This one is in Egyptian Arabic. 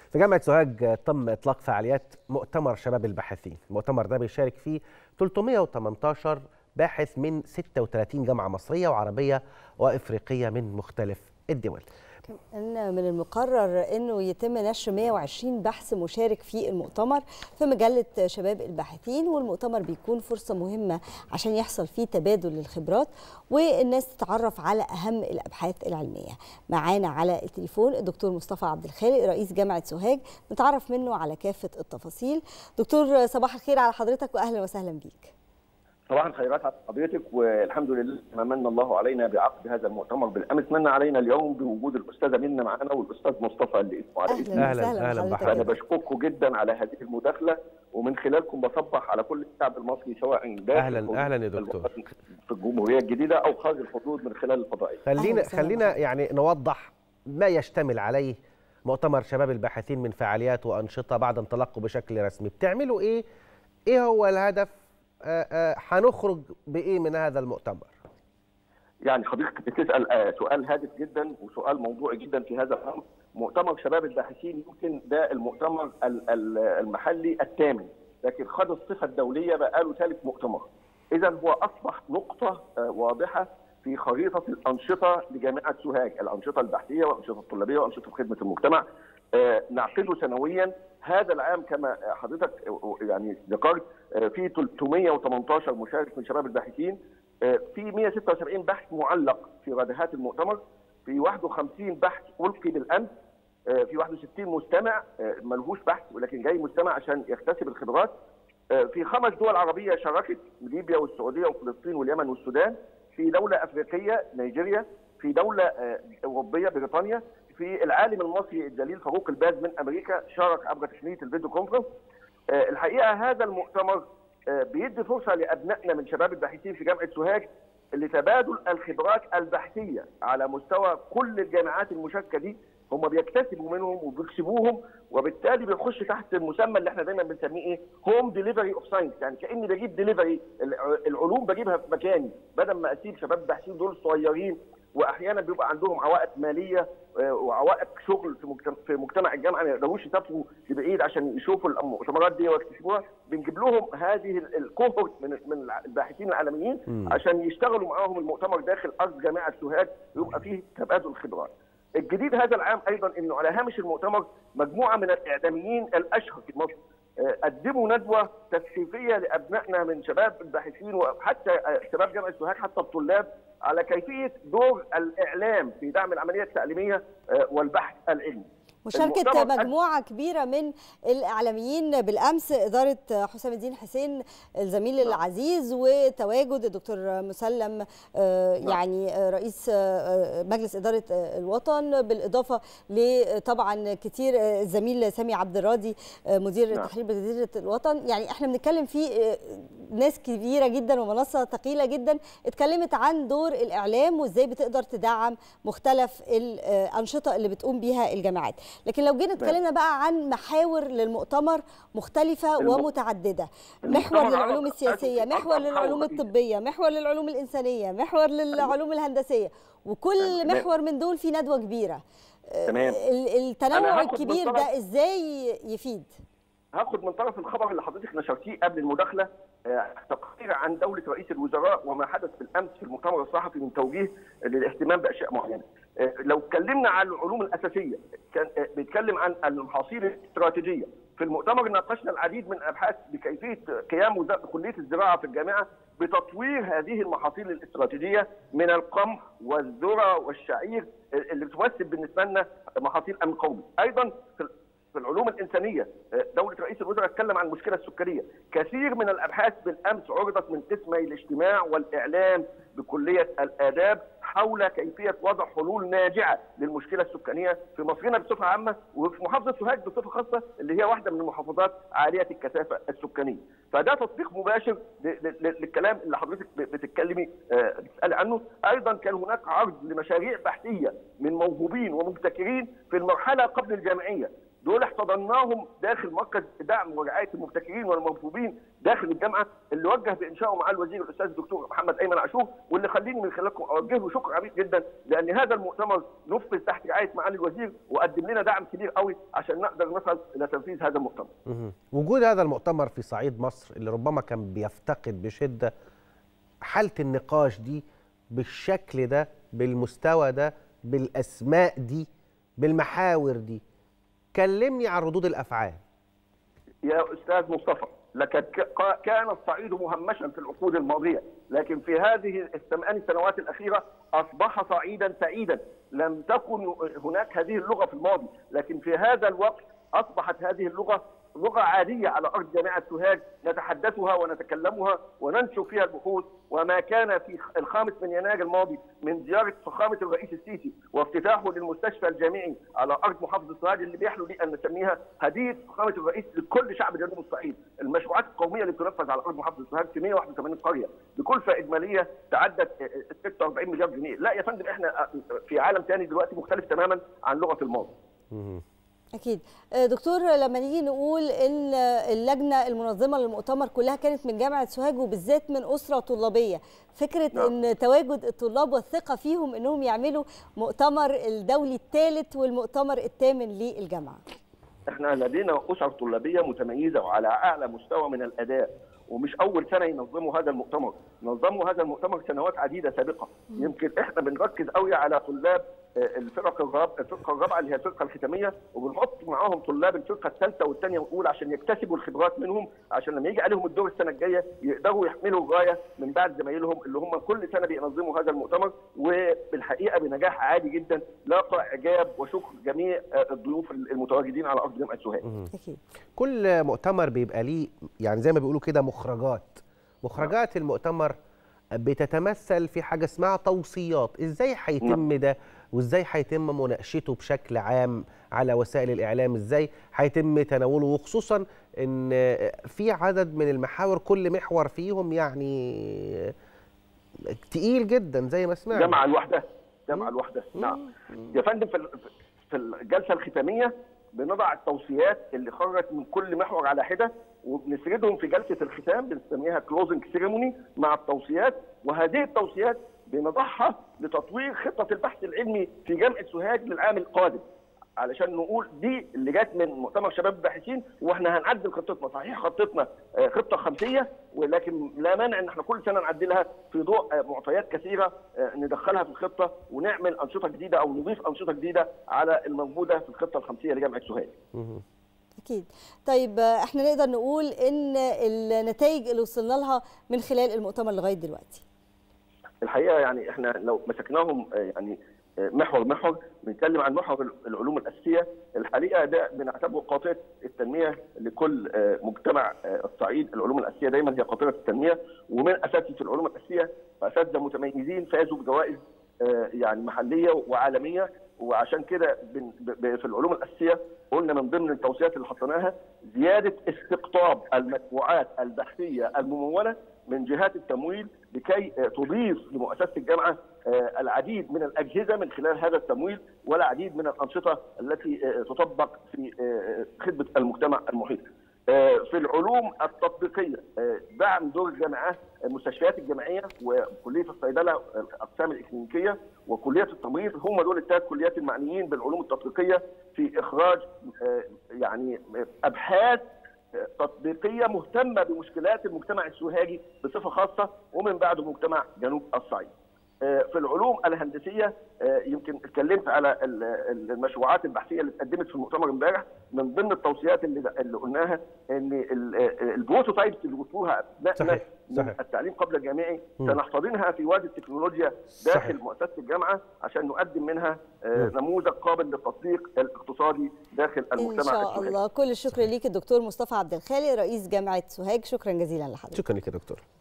في جامعة سوهاج تم إطلاق فعاليات مؤتمر شباب الباحثين المؤتمر ده بيشارك فيه 318 باحث من 36 جامعة مصرية وعربية وإفريقية من مختلف الدول إن من المقرر انه يتم نشر 120 بحث مشارك في المؤتمر في مجله شباب الباحثين والمؤتمر بيكون فرصه مهمه عشان يحصل فيه تبادل للخبرات والناس تتعرف على اهم الابحاث العلميه. معانا على التليفون الدكتور مصطفى عبد الخالق رئيس جامعه سوهاج نتعرف منه على كافه التفاصيل. دكتور صباح الخير على حضرتك واهلا وسهلا بيك. صباح الخيرات على حضرتك والحمد لله ما من الله علينا بعقد هذا المؤتمر بالامس من علينا اليوم بوجود الاستاذه منى معنا والاستاذ مصطفى اللي اسمه على اسمي اهلا أهلاً وسهلا بحضرتك. انا بشكركم جدا على هذه المداخله ومن خلالكم بصبح على كل الشعب المصري سواء داخل أهلاً- الحدود أهلاً يا دكتور. الوطن في الجمهوريه الجديده او خارج الحدود من خلال الفضائيه خلينا وسهلا خلينا يعني نوضح ما يشتمل عليه مؤتمر شباب الباحثين من فعاليات وأنشطة بعد انطلاقه بشكل رسمي بتعملوا إيه إيه هو الهدف آه، آه، هنخرج بإيه من هذا المؤتمر يعني حضرتك بتسال آه، سؤال هادف جدا وسؤال موضوعي جدا في هذا الامر مؤتمر شباب الباحثين يمكن ده المؤتمر ال- ال- المحلي الثامن لكن خد الصفه الدوليه بقى له ثالث مؤتمر اذا هو اصبح نقطه آه، واضحه في خريطه الانشطه لجامعه سوهاج الانشطه البحثيه والانشطه الطلابيه وانشطه خدمه المجتمع آه، نعقده سنويا هذا العام كما حضرتك يعني ذكرت آه، في 318 مشارك من شباب الباحثين آه، في 176 بحث معلق في ردهات المؤتمر في 51 بحث ألقي بالأمس آه، في 61 مستمع آه، ملهوش بحث ولكن جاي مستمع عشان يكتسب الخبرات آه، في خمس دول عربية شاركت ليبيا والسعودية وفلسطين واليمن والسودان في دولة أفريقية نيجيريا في دولة آه، أوروبية بريطانيا في العالم المصري الجليل فاروق الباز من أمريكا شارك عبر تقنية الفيديو كونفرنس آه، الحقيقة هذا المؤتمر آه، بيدي فرصة لأبنائنا من شباب الباحثين في جامعة سوهاج لتبادل الخبرات البحثية على مستوى كل الجامعات المشاركة دي هم بيكتسبوا منهم وبيكسبوهم وبالتالي بيخش تحت المسمى اللي احنا دايما بنسميه ايه هوم ديليفري اوف ساينس يعني كاني بجيب ديليفري العلوم بجيبها في مكاني بدل ما اسيب شباب الباحثين دول صغيرين واحيانا بيبقى عندهم عوائق ماليه آه، وعوائق شغل في مجتمع, في مجتمع الجامعه ما يقدروش يسافروا لبعيد عشان يشوفوا المؤتمرات دي ويكتشفوها بنجيب لهم هذه ال- الكوهورت من من الباحثين العالميين مم. عشان يشتغلوا معاهم المؤتمر داخل ارض جامعه سوهاج يبقى فيه تبادل خبرات. الجديد هذا العام ايضا انه على هامش المؤتمر مجموعه من الاعلاميين الاشهر في مصر آه، قدموا ندوه تثقيفيه لابنائنا من شباب الباحثين وحتى آه، شباب جامعه سوهاج حتى الطلاب على كيفيه دور الاعلام في دعم العمليه التعليميه آه، والبحث العلمي. مشاركة المؤتمر مجموعة كبيرة من الإعلاميين بالأمس إدارة حسام الدين حسين الزميل العزيز وتواجد الدكتور مسلم آه، يعني آه، رئيس آه، مجلس إدارة آه، الوطن بالإضافة لطبعا كتير آه، الزميل سامي عبد الراضي آه، مدير نعم. تحرير جزيرة الوطن يعني احنا بنتكلم في آه، ناس كبيرة جدا ومنصة ثقيلة جدا اتكلمت عن دور الإعلام وإزاي بتقدر تدعم مختلف الأنشطة اللي بتقوم بيها الجامعات لكن لو جينا اتكلمنا بقى عن محاور للمؤتمر مختلفة الم- ومتعددة المؤتمر محور للعلوم عرض السياسية أربع محور للعلوم محاور الطبية محور للعلوم الإنسانية محور للعلوم الهندسية وكل تمام. محور من دول في ندوة كبيرة آه، تمام. ال- أنا التنوع هاخد الكبير بالطرف- ده ازاي يفيد هاخد من طرف الخبر اللي حضرتك نشرتيه قبل المداخله آه، تقرير عن دوله رئيس الوزراء وما حدث بالامس في المؤتمر الصحفي من توجيه للاهتمام باشياء معينه. آه، لو اتكلمنا عن العلوم الاساسيه كان آه، بيتكلم عن المحاصيل الاستراتيجيه. في المؤتمر ناقشنا العديد من الابحاث بكيفيه قيام وزاره كليه الزراعه في الجامعه بتطوير هذه المحاصيل الاستراتيجيه من القمح والذره والشعير آه، اللي بتمثل بالنسبه لنا محاصيل امن قومي. ايضا في في العلوم الانسانيه دوله رئيس الوزراء اتكلم عن المشكله السكريه كثير من الابحاث بالامس عرضت من قسمي الاجتماع والاعلام بكليه الاداب حول كيفيه وضع حلول ناجعه للمشكله السكانيه في مصرنا بصفه عامه وفي محافظه سوهاج بصفه خاصه اللي هي واحده من المحافظات عاليه الكثافه السكانيه فده تطبيق مباشر ل- ل- ل- للكلام اللي حضرتك ب- بتتكلمي آه، بتسالي عنه ايضا كان هناك عرض لمشاريع بحثيه من موهوبين ومبتكرين في المرحله قبل الجامعيه دول احتضناهم داخل مركز دعم ورعايه المبتكرين والموهوبين داخل الجامعه اللي وجه بانشائه مع الوزير الاستاذ الدكتور محمد ايمن عاشور واللي خليني من خلالكم اوجه له شكر عميق جدا لان هذا المؤتمر نفذ تحت رعايه معالي الوزير وقدم لنا دعم كبير قوي عشان نقدر نصل الى تنفيذ هذا المؤتمر. مهم. وجود هذا المؤتمر في صعيد مصر اللي ربما كان بيفتقد بشده حاله النقاش دي بالشكل ده بالمستوى ده بالاسماء دي بالمحاور دي كلمني عن ردود الافعال يا استاذ مصطفى لقد ك- كان الصعيد مهمشا في العقود الماضيه لكن في هذه الثمان سنوات الاخيره اصبح صعيدا سعيدا لم تكن هناك هذه اللغه في الماضي لكن في هذا الوقت اصبحت هذه اللغه لغه عاديه على ارض جامعه سوهاج نتحدثها ونتكلمها وننشر فيها البحوث وما كان في الخامس من يناير الماضي من زياره فخامه الرئيس السيسي وافتتاحه للمستشفى الجامعي على ارض محافظه سوهاج اللي بيحلو لي ان نسميها هديه فخامه الرئيس لكل شعب جنوب الصعيد، المشروعات القوميه اللي بتنفذ على ارض محافظه سوهاج في 181 قريه بكلفه اجماليه تعدت 46 مليار جنيه، لا يا فندم احنا في عالم ثاني دلوقتي مختلف تماما عن لغه الماضي. اكيد آه، دكتور لما نيجي نقول ان اللجنه المنظمه للمؤتمر كلها كانت من جامعه سوهاج وبالذات من اسره طلابيه فكره نعم. ان تواجد الطلاب والثقه فيهم انهم يعملوا مؤتمر الدولي الثالث والمؤتمر الثامن للجامعه احنا لدينا اسر طلابيه متميزه وعلى اعلى مستوى من الاداء ومش اول سنه ينظموا هذا المؤتمر، نظموا هذا المؤتمر سنوات عديده سابقه، يمكن احنا بنركز قوي على طلاب آه، الفرق الرابعه الفرقه الرابعه اللي هي الفرقه الختاميه وبنحط معاهم طلاب الفرقه الثالثه والثانيه والاولى عشان يكتسبوا الخبرات منهم عشان لما يجي عليهم الدور السنه الجايه يقدروا يحملوا الرايه من بعد زمايلهم اللي هم كل سنه بينظموا هذا المؤتمر وبالحقيقه بنجاح عالي جدا لاقى اعجاب وشكر جميع آه، الضيوف المتواجدين على ارض جامعه سوهاج. اكيد كل مؤتمر بيبقى ليه يعني زي ما بيقولوا كده مخرجات مخرجات المؤتمر بتتمثل في حاجه اسمها توصيات ازاي هيتم ده وازاي هيتم مناقشته بشكل عام على وسائل الاعلام ازاي هيتم تناوله وخصوصا ان في عدد من المحاور كل محور فيهم يعني تقيل جدا زي ما سمعنا جامعه الوحده جامعه الوحده نعم يا فندم في ال- في الجلسه الختاميه بنضع التوصيات اللي خرجت من كل محور على حده وبنسردهم في جلسه الختام بنسميها كلوزنج سيريموني مع التوصيات وهذه التوصيات بنضعها لتطوير خطه البحث العلمي في جامعه سوهاج للعام القادم علشان نقول دي اللي جت من مؤتمر شباب الباحثين واحنا هنعدل خطتنا صحيح خطتنا آه، خطه خمسيه ولكن لا مانع ان احنا كل سنه نعدلها في ضوء آه، معطيات كثيره آه، ندخلها في الخطه ونعمل انشطه جديده او نضيف انشطه جديده على الموجوده في الخطه الخمسيه لجامعه سوهاج. اكيد طيب آه، احنا نقدر نقول ان النتائج اللي وصلنا لها من خلال المؤتمر لغايه دلوقتي الحقيقه يعني احنا لو مسكناهم آه، يعني آه، محور محور بنتكلم عن محور العلوم الاساسيه الحقيقه ده بنعتبره قاطره التنميه لكل آه، مجتمع آه، الصعيد العلوم الاساسيه دايما هي قاطره التنميه ومن اساتذه العلوم الاساسيه اساتذه متميزين فازوا بجوائز آه، يعني محليه وعالميه وعشان كده بن- ب- ب- في العلوم الاساسيه قلنا من ضمن التوصيات اللي حطيناها زياده استقطاب المدفوعات البحثيه المموله من جهات التمويل لكي آه، تضيف لمؤسسه الجامعه آه، العديد من الاجهزه من خلال هذا التمويل والعديد من الانشطه التي آه، تطبق في آه، خدمه المجتمع المحيط. آه، في العلوم التطبيقيه آه، دعم دور الجامعات المستشفيات الجامعيه وكليه الصيدله الاقسام الاكلينيكيه وكليه التمريض هم دول الثلاث كليات المعنيين بالعلوم التطبيقيه في اخراج آه، يعني ابحاث تطبيقيه مهتمه بمشكلات المجتمع السوهاجي بصفه خاصه ومن بعده مجتمع جنوب الصعيد. آه، في العلوم الهندسيه آه، يمكن اتكلمت على ال- ال- المشروعات البحثيه اللي اتقدمت في المؤتمر امبارح من ضمن التوصيات اللي اللي قلناها ان ال- آه، البروتوتايبس اللي وصلوها ابنائنا صحيح، من صحيح. التعليم قبل الجامعي مم. سنحتضنها في وادي التكنولوجيا داخل صحيح. مؤسسه الجامعه عشان نقدم منها آه، مم. نموذج قابل للتطبيق الاقتصادي داخل ان المجتمع شاء السوهاجي. الله كل الشكر ليك الدكتور مصطفى عبد الخالق رئيس جامعه سوهاج شكرا جزيلا لحضرتك شكرا لك يا دكتور